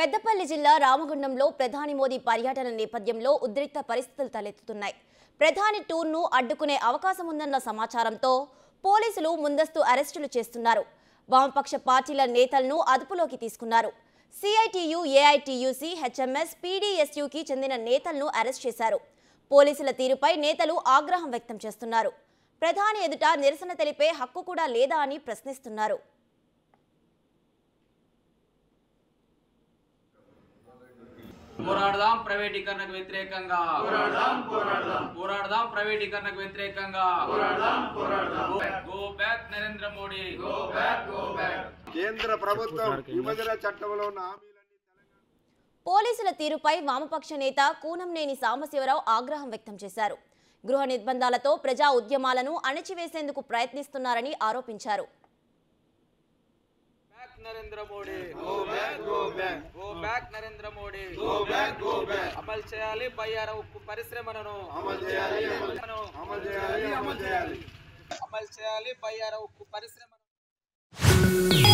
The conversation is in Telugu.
పెద్దపల్లి జిల్లా రామగుండంలో ప్రధాని మోదీ పర్యటన నేపథ్యంలో ఉద్రిక్త పరిస్థితులు తలెత్తుతున్నాయి ప్రధాని టూర్ను అడ్డుకునే అవకాశం ఉందన్న సమాచారంతో పోలీసులు ముందస్తు అరెస్టులు చేస్తున్నారు వామపక్ష పార్టీల నేతలను అదుపులోకి తీసుకున్నారు సిఐటియు ఏఐటియుసి హెచ్ఎంఎస్ పీడీఎస్యుకి చెందిన నేతలను అరెస్ట్ చేశారు పోలీసుల తీరుపై నేతలు ఆగ్రహం వ్యక్తం చేస్తున్నారు ప్రధాని ఎదుట నిరసన తెలిపే హక్కు కూడా లేదా అని ప్రశ్నిస్తున్నారు పోరాడదాం ప్రైవేటీకరణకు వ్యతిరేకంగా పోరాడదాం ప్రైవేటీకరణకు వ్యతిరేకంగా go back Narendra Modi go back go back కేంద్ర ప్రభుత్వం విభజన చట్టంలో ఉన్న హామీలన్నీ పోలీసుల తీరుపై వామపక్ష నేత కూనంనేని సాంబశివరావు ఆగ్రహం వ్యక్తం చేశారు గృహ నిర్బంధాలతో ప్రజా ఉద్యమాలను అణిచివేసేందుకు ప్రయత్నిస్తున్నారని ఆరోపించారు back Narendra Modi go back go back go back Narendra Modi go back go back అమలు చేయాలి బయ్యార ఉక్కు పరిశ్రమను అమలు చేయాలి అమలు అమలు చేయాలి అమలు చేయాలి అమలు చేయాలి బయ్యార ఉక్కు పరిశ్రమను